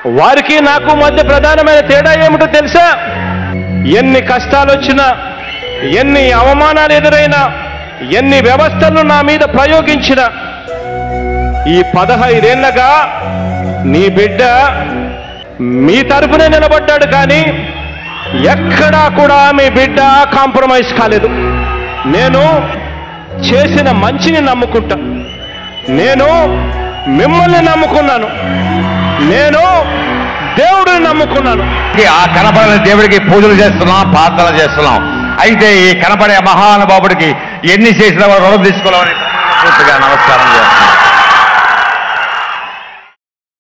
వారికి నాకు మధ్య ప్రధానమైన తేడా ఏమిటో తెలుసా ఎన్ని కష్టాలు వచ్చినా ఎన్ని అవమానాలు ఎదురైనా ఎన్ని వ్యవస్థలు నా మీద ప్రయోగించినా ఈ పదహైదేళ్లగా నీ బిడ్డ మీ తరఫునే నిలబడ్డాడు కానీ ఎక్కడా కూడా మీ బిడ్డ కాంప్రమైజ్ కాలేదు నేను చేసిన మంచిని నమ్ముకుంటా నేను మిమ్మల్ని నమ్ముకున్నాను నేను దేవుడిని నమ్ముకున్నాను ఆ కనపడని దేవుడికి పూజలు చేస్తున్నాం ప్రార్థన చేస్తున్నాం అయితే ఈ కనపడే మహానుభావుడికి ఎన్ని చేసినా రుణం తీసుకోవాలని పూర్తిగా నమస్కారం చేస్తున్నాం